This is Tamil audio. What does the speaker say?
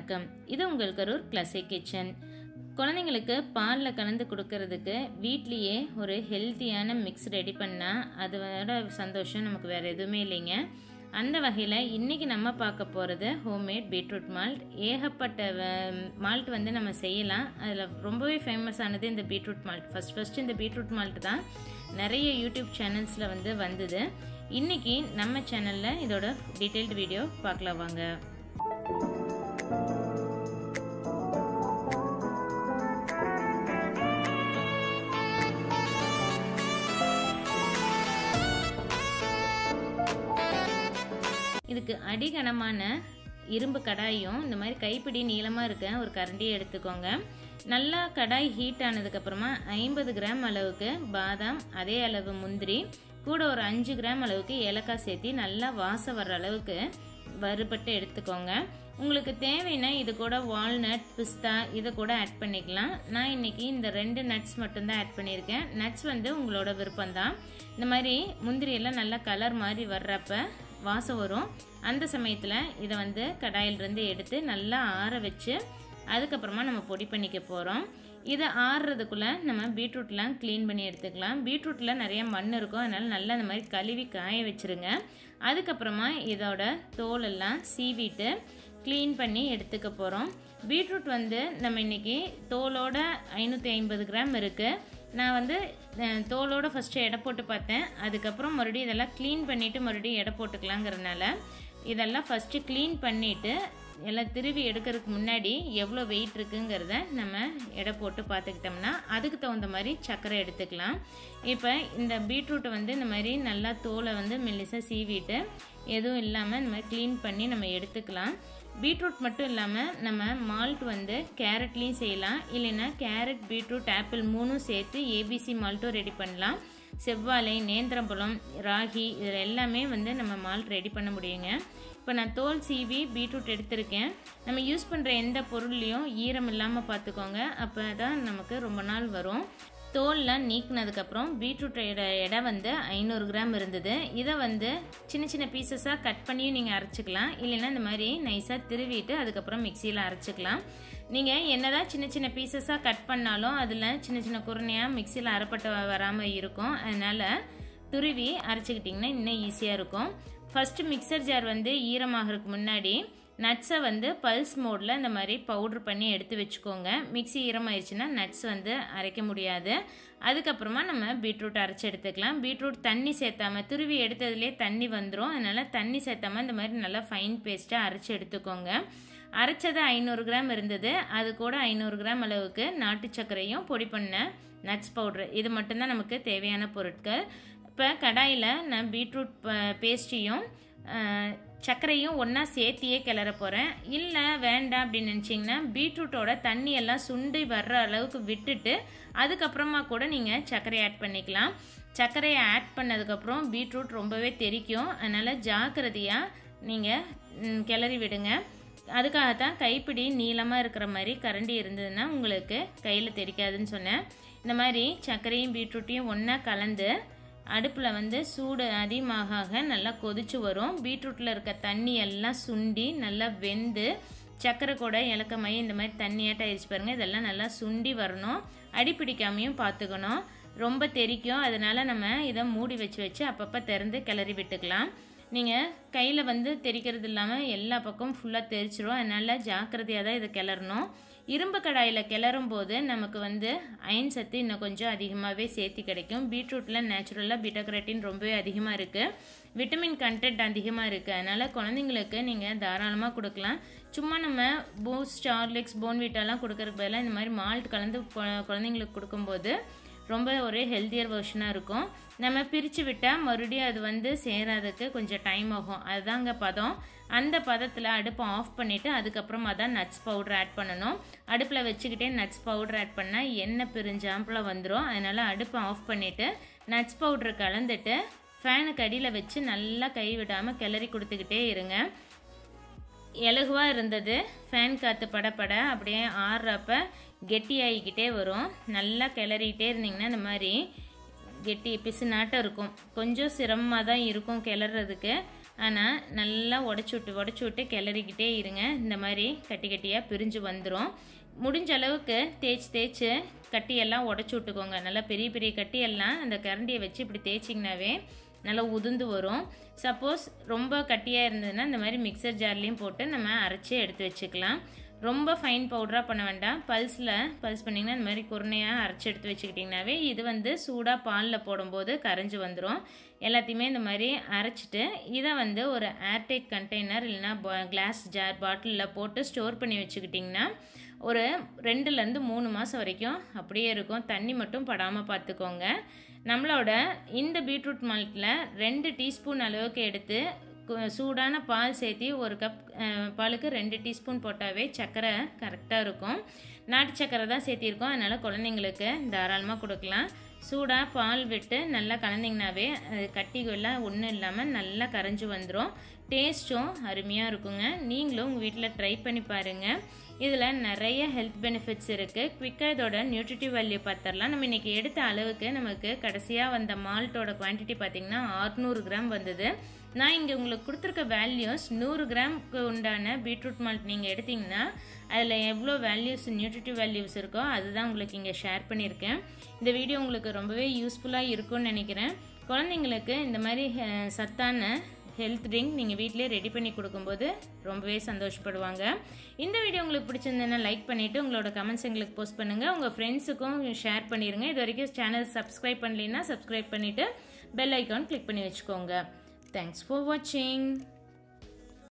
வணக்கம் இது உங்கள் கரூர் கிளாசிக் கிச்சன் குழந்தைங்களுக்கு பாலில் கலந்து கொடுக்கறதுக்கு வீட்லேயே ஒரு ஹெல்த்தியான மிக்ஸ் ரெடி பண்ணால் அதோட சந்தோஷம் நமக்கு வேறு எதுவுமே இல்லைங்க அந்த வகையில் இன்றைக்கி நம்ம பார்க்க போகிறது ஹோம்மேட் பீட்ரூட் மால்ட் ஏகப்பட்ட மால்ட் வந்து நம்ம செய்யலாம் அதில் ரொம்பவே ஃபேமஸ் ஆனது இந்த பீட்ரூட் மால்ட் ஃபஸ்ட் ஃபஸ்ட்டு இந்த பீட்ரூட் மால்ட் தான் நிறைய யூடியூப் சேனல்ஸில் வந்து வந்தது இன்றைக்கி நம்ம சேனலில் இதோட டீட்டெயில்டு வீடியோ பார்க்கலாம் வாங்க இதுக்கு அடிகனமான இரும்பு கடாயும் இந்த மாதிரி கைப்பிடி நீளமாக இருக்க ஒரு கரண்டியை எடுத்துக்கோங்க நல்லா கடாய் ஹீட் ஆனதுக்கப்புறமா ஐம்பது கிராம் அளவுக்கு பாதாம் அதே அளவு முந்திரி கூட ஒரு அஞ்சு கிராம் அளவுக்கு ஏலக்காய் சேர்த்து நல்லா வாசம் வர்ற அளவுக்கு வறுபட்டு எடுத்துக்கோங்க உங்களுக்கு தேவைன்னா இது கூட வால்நட் பிஸ்தா இதை கூட ஆட் பண்ணிக்கலாம் நான் இன்னைக்கு இந்த ரெண்டு நட்ஸ் மட்டும்தான் ஆட் பண்ணியிருக்கேன் நட்ஸ் வந்து உங்களோட விருப்பம்தான் இந்த மாதிரி முந்திரியெல்லாம் நல்லா கலர் மாதிரி வர்றப்ப வாசம் வரும் அந்த சமயத்தில் இதை வந்து கடாயிலிருந்து எடுத்து நல்லா ஆற வச்சு அதுக்கப்புறமா நம்ம பொடி பண்ணிக்க போகிறோம் இதை ஆறுறதுக்குள்ளே நம்ம பீட்ரூட்லாம் க்ளீன் பண்ணி எடுத்துக்கலாம் பீட்ரூட்டில் நிறைய மண் இருக்கும் அதனால் நல்லா இந்த மாதிரி கழுவி காய வச்சுருங்க அதுக்கப்புறமா இதோட தோலெல்லாம் சீவிட்டு க்ளீன் பண்ணி எடுத்துக்க போகிறோம் பீட்ரூட் வந்து நம்ம இன்றைக்கி தோலோட ஐநூற்றி ஐம்பது கிராம் இருக்குது நான் வந்து தோலோடு ஃபஸ்ட்டு எடை போட்டு பார்த்தேன் அதுக்கப்புறம் மறுபடியும் இதெல்லாம் க்ளீன் பண்ணிவிட்டு மறுபடியும் எடை போட்டுக்கலாங்கிறனால இதெல்லாம் ஃபஸ்ட்டு க்ளீன் பண்ணிவிட்டு எல்லாம் திருவி எடுக்கிறதுக்கு முன்னாடி எவ்வளோ வெயிட் இருக்குங்கிறத நம்ம எடை போட்டு பார்த்துக்கிட்டோம்னா அதுக்கு தகுந்த மாதிரி சர்க்கரை எடுத்துக்கலாம் இப்போ இந்த பீட்ரூட்டை வந்து இந்த மாதிரி நல்லா தோலை வந்து மெல்லிசாக சீவிட்டு எதுவும் இல்லாமல் இந்த மாதிரி க்ளீன் பண்ணி நம்ம எடுத்துக்கலாம் பீட்ரூட் மட்டும் இல்லாமல் நம்ம மால்ட் வந்து கேரட்லேயும் செய்யலாம் இல்லைன்னா கேரட் பீட்ரூட் ஆப்பிள் மூணும் சேர்த்து ஏபிசி மால்ட்டும் ரெடி பண்ணலாம் செவ்வாழை நேந்திரம்பழம் ராகி இதில் எல்லாமே வந்து நம்ம மால்ட் ரெடி பண்ண முடியுங்க இப்போ நான் தோல் சீவி பீட்ரூட் எடுத்திருக்கேன் நம்ம யூஸ் பண்ணுற எந்த பொருள்லையும் ஈரம் இல்லாமல் பார்த்துக்கோங்க அப்போ தான் நமக்கு ரொம்ப நாள் வரும் தோல்லாம் நீக்கினதுக்கப்புறம் பீட்ரூட்டோட எடை வந்து ஐநூறு கிராம் இருந்தது இதை வந்து சின்ன சின்ன பீசஸாக கட் பண்ணியும் நீங்கள் அரைச்சிக்கலாம் இல்லைன்னா இந்த மாதிரி நைஸாக திருவிட்டு அதுக்கப்புறம் மிக்சியில் அரைச்சிக்கலாம் நீங்கள் என்னதான் சின்ன சின்ன பீசஸாக கட் பண்ணாலும் அதில் சின்ன சின்ன குருணையாக மிக்சியில் அரைப்பட்டு வராமல் இருக்கும் அதனால் துருவி அரைச்சிக்கிட்டிங்கன்னா இன்னும் ஈஸியாக இருக்கும் ஃபஸ்ட்டு மிக்சர் ஜார் வந்து ஈரமாகிறதுக்கு முன்னாடி நட்ஸை வந்து பல்ஸ் மோடில் இந்த மாதிரி பவுட்ரு பண்ணி எடுத்து வச்சுக்கோங்க மிக்சி ஈரமாயிடுச்சுன்னா நட்ஸ் வந்து அரைக்க முடியாது அதுக்கப்புறமா நம்ம பீட்ரூட் அரைச்சி எடுத்துக்கலாம் பீட்ரூட் தண்ணி சேர்த்தாம துருவி எடுத்ததுலேயே தண்ணி வந்துடும் அதனால் தண்ணி சேர்த்தாம இந்த மாதிரி நல்லா ஃபைன் பேஸ்ட்டாக அரைச்சி எடுத்துக்கோங்க அரைச்சது ஐநூறு கிராம் இருந்தது அது கூட ஐநூறு கிராம் அளவுக்கு நாட்டு சர்க்கரையும் பொடி பண்ண நட்ஸ் பவுட்ரு இது மட்டும்தான் நமக்கு தேவையான பொருட்கள் இப்போ கடாயில் நான் பீட்ரூட் பேஸ்ட்டையும் சர்க்கரையும் ஒன்றா சேர்த்தியே கிளற போகிறேன் இல்லை வேண்டாம் அப்படின்னு நினச்சிங்கன்னா பீட்ரூட்டோட தண்ணியெல்லாம் சுண்டி வர்ற அளவுக்கு விட்டுட்டு அதுக்கப்புறமா கூட நீங்கள் சர்க்கரை ஆட் பண்ணிக்கலாம் சர்க்கரையை ஆட் பண்ணதுக்கப்புறம் பீட்ரூட் ரொம்பவே தெரிக்கும் அதனால் ஜாக்கிரதையாக நீங்கள் கிளறி விடுங்க அதுக்காகத்தான் கைப்பிடி நீளமாக இருக்கிற மாதிரி கரண்டி இருந்ததுன்னா உங்களுக்கு கையில் தெரிக்காதுன்னு சொன்னேன் இந்த மாதிரி சர்க்கரையும் பீட்ரூட்டையும் ஒன்றா கலந்து அடுப்பில் வந்து சூடு அதிகமாக நல்லா கொதிச்சு வரும் பீட்ரூட்டில் இருக்க தண்ணி எல்லாம் சுண்டி நல்லா வெந்து சர்க்கரை கூட இலக்கமாயி இந்த மாதிரி தண்ணியாட்ட ஆயிடுச்சு பாருங்கள் இதெல்லாம் நல்லா சுண்டி வரணும் அடிப்பிடிக்காமையும் பார்த்துக்கணும் ரொம்ப தெரிக்கும் அதனால் நம்ம இதை மூடி வச்சு வச்சு அப்பப்போ திறந்து கிளறி விட்டுக்கலாம் நீங்கள் கையில் வந்து தெரிக்கிறது இல்லாமல் எல்லா பக்கமும் ஃபுல்லாக தெரிச்சிரும் அதனால் ஜாக்கிரதையாக தான் இதை கிளறணும் இரும்பு கடாயில் கிளறும் போது நமக்கு வந்து அயன் சத்து இன்னும் கொஞ்சம் அதிகமாகவே சேர்த்து கிடைக்கும் பீட்ரூட்டில் நேச்சுரலாக பீட்டாக்ரட்டின் ரொம்பவே அதிகமாக இருக்குது விட்டமின் கண்டென்ட் அதிகமாக இருக்குது அதனால் குழந்தைங்களுக்கு நீங்கள் தாராளமாக கொடுக்கலாம் சும்மா நம்ம பூஸ்ட் ஹார்லிக்ஸ் போன்வீட்டாலாம் கொடுக்கறதுக்கு பதிலாக இந்த மாதிரி மால்ட் கலந்து குழந்தைங்களுக்கு கொடுக்கும்போது ரொம்ப ஒரு ஹெல்த்தியர் வெர்ஷனாக இருக்கும் நம்ம பிரித்து விட்டால் மறுபடியும் அது வந்து சேராதுக்கு கொஞ்சம் டைம் ஆகும் அதுதாங்க பதம் அந்த பதத்தில் அடுப்பை ஆஃப் பண்ணிவிட்டு அதுக்கப்புறமா தான் நட்ஸ் பவுடர் ஆட் பண்ணணும் அடுப்பில் வச்சுக்கிட்டே நட்ஸ் பவுடர் ஆட் பண்ணால் எண்ணெய் பிரிஞ்சாம்பில் வந்துடும் அதனால் அடுப்பை ஆஃப் பண்ணிவிட்டு நட்ஸ் பவுட்ரு கலந்துட்டு ஃபேனுக்கு அடியில் வச்சு நல்லா கை விடாமல் கிளறி கொடுத்துக்கிட்டே இருங்க இலகுவாக இருந்தது ஃபேன் காற்று படப்பட அப்படியே ஆடுறப்ப கெட்டியாகிக்கிட்டே வரும் நல்லா கிளறிக்கிட்டே இருந்தீங்கன்னா இந்த மாதிரி கெட்டி பிசு நாட்டம் இருக்கும் கொஞ்சம் சிரமமாக தான் இருக்கும் கிளறதுக்கு ஆனால் நல்லா உடச்சி விட்டு உடச்சி விட்டு கிளறிக்கிட்டே இருங்க இந்த மாதிரி கட்டி கட்டியாக பிரிஞ்சு வந்துடும் முடிஞ்ச அளவுக்கு தேய்ச்சி தேய்ச்சி கட்டியெல்லாம் உடச்சி விட்டுக்கோங்க நல்லா பெரிய பெரிய கட்டியெல்லாம் அந்த கரண்டியை வச்சு இப்படி தேய்ச்சிங்கனாவே நல்லா உதிர்ந்து வரும் சப்போஸ் ரொம்ப கட்டியாக இருந்ததுன்னா இந்த மாதிரி மிக்சர் ஜார்லேயும் போட்டு நம்ம அரைச்சி எடுத்து வச்சுக்கலாம் ரொம்ப ஃபைன் பவுடராக பண்ண வேண்டாம் பல்ஸில் பல்ஸ் பண்ணிங்கன்னா இந்த மாதிரி குருணையாக அரைச்சி எடுத்து வச்சுக்கிட்டிங்கனாவே இது வந்து சூடாக பாலில் போடும்போது கரைஞ்சி வந்துடும் எல்லாத்தையுமே இந்த மாதிரி அரைச்சிட்டு இதை வந்து ஒரு ஏர்டைட் கண்டெய்னர் இல்லைனா கிளாஸ் ஜார் பாட்டிலில் போட்டு ஸ்டோர் பண்ணி வச்சுக்கிட்டிங்கன்னா ஒரு ரெண்டுலேருந்து மூணு மாதம் வரைக்கும் அப்படியே இருக்கும் தண்ணி மட்டும் படாமல் பார்த்துக்கோங்க நம்மளோட இந்த பீட்ரூட் மால்ட்டில் ரெண்டு டீஸ்பூன் அளவுக்கு எடுத்து சூடான பால் சேர்த்தி ஒரு கப் பாலுக்கு ரெண்டு டீஸ்பூன் போட்டாவே சர்க்கரை கரெக்டாக இருக்கும் நாட்டு சர்க்கரை தான் சேர்த்திருக்கோம் அதனால் குழந்தைங்களுக்கு தாராளமாக கொடுக்கலாம் சூடாக பால் விட்டு நல்லா கலந்திங்கனாவே அது கட்டிகள்லாம் ஒன்றும் இல்லாமல் நல்லா கரைஞ்சி வந்துடும் டேஸ்ட்டும் அருமையாக இருக்குங்க நீங்களும் உங்கள் வீட்டில் ட்ரை பண்ணி பாருங்கள் இதில் நிறைய ஹெல்த் பெனிஃபிட்ஸ் இருக்குது குவிக்காக இதோட நியூட்ரிட்டிவ் வேல்யூ பார்த்துடலாம் நம்ம இன்றைக்கி எடுத்த அளவுக்கு நமக்கு கடைசியாக வந்த மால்ட்டோட குவான்டிட்டி பார்த்திங்கன்னா அறுநூறு கிராம் வந்தது நான் இங்கே உங்களுக்கு கொடுத்துருக்க வேல்யூஸ் நூறு கிராம்க்கு உண்டான பீட்ரூட் மால்ட் நீங்கள் எடுத்திங்கன்னா அதில் எவ்வளோ வேல்யூஸ் நியூட்ரிட்டிவ் வேல்யூஸ் இருக்கோ அதுதான் உங்களுக்கு இங்கே ஷேர் பண்ணியிருக்கேன் இந்த வீடியோ உங்களுக்கு ரொம்பவே யூஸ்ஃபுல்லாக இருக்கும்னு நினைக்கிறேன் குழந்தைங்களுக்கு இந்த மாதிரி சத்தான ஹெல்த் ட்ரிங்க் நீங்கள் வீட்டிலே ரெடி பண்ணி கொடுக்கும்போது ரொம்பவே சந்தோஷப்படுவாங்க இந்த வீடியோ உங்களுக்கு பிடிச்சிருந்ததுன்னா லைக் பண்ணிவிட்டு உங்களோட கமெண்ட்ஸ் எங்களுக்கு போஸ்ட் பண்ணுங்கள் உங்கள் ஃப்ரெண்ட்ஸுக்கும் ஷேர் பண்ணிடுங்க இது வரைக்கும் சேனல் சப்ஸ்கிரைப் பண்ணலைன்னா சப்ஸ்கிரைப் பண்ணிவிட்டு பெல் ஐக்கான் கிளிக் பண்ணி வச்சுக்கோங்க தேங்க்ஸ் ஃபார் வாட்சிங்